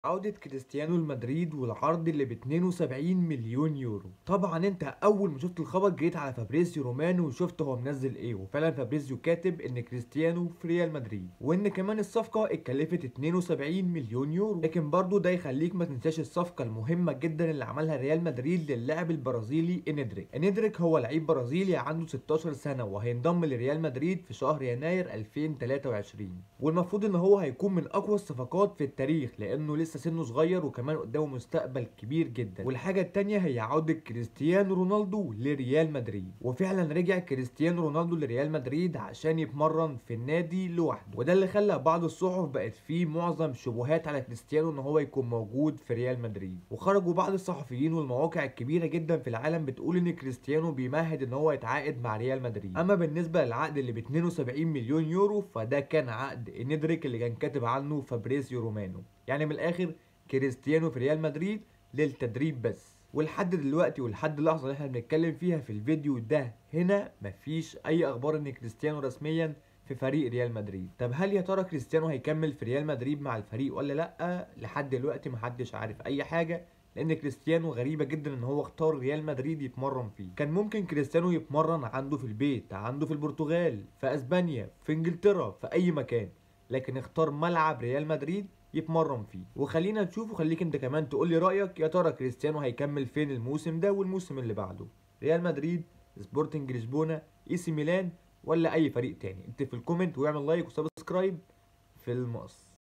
عودة كريستيانو لمدريد والعرض اللي ب 72 مليون يورو طبعا انت اول ما شفت الخبر جريت على فابريزيو رومانو وشفت هو منزل ايه وفعلا فابريزيو كاتب ان كريستيانو في ريال مدريد وان كمان الصفقة اتكلفت 72 مليون يورو لكن برضو ده يخليك ما تنساش الصفقة المهمة جدا اللي عملها ريال مدريد للاعب البرازيلي انيدريك انيدريك هو لعيب برازيلي عنده 16 سنة وهينضم لريال مدريد في شهر يناير 2023 والمفروض ان هو هيكون من اقوى الصفقات في التاريخ لانه لسه سنه صغير وكمان قدامه مستقبل كبير جدا والحاجة التانية هي عودة كريستيانو رونالدو لريال مدريد وفعلا رجع كريستيانو رونالدو لريال مدريد عشان يتمرن في النادي لوحده وده اللي خلى بعض الصحف بقت فيه معظم شبهات على كريستيانو ان هو يكون موجود في ريال مدريد وخرجوا بعض الصحفيين والمواقع الكبيرة جدا في العالم بتقول ان كريستيانو بيمهد ان هو يتعاقد مع ريال مدريد اما بالنسبة للعقد اللي ب 72 مليون يورو فده كان عقد انيدريك اللي كان كاتب عنه فابريزيو رومانو يعني من الاخر كريستيانو في ريال مدريد للتدريب بس ولحد دلوقتي ولحد اللحظه اللي احنا بنتكلم فيها في الفيديو ده هنا مفيش اي اخبار ان كريستيانو رسميا في فريق ريال مدريد طب هل يا ترى كريستيانو هيكمل في ريال مدريد مع الفريق ولا لا لحد دلوقتي محدش عارف اي حاجه لان كريستيانو غريبه جدا ان هو اختار ريال مدريد يتمرن فيه كان ممكن كريستيانو يتمرن عنده في البيت عنده في البرتغال في اسبانيا في انجلترا في اي مكان لكن اختار ملعب ريال مدريد يتمرن فيه وخلينا نشوف وخليك انت كمان تقول لي رايك يا ترى كريستيانو هيكمل فين الموسم ده والموسم اللي بعده ريال مدريد سبورتنج لشبونه اي سي ميلان ولا اي فريق تاني اكتب في الكومنت واعمل لايك وسبسكرايب في المقص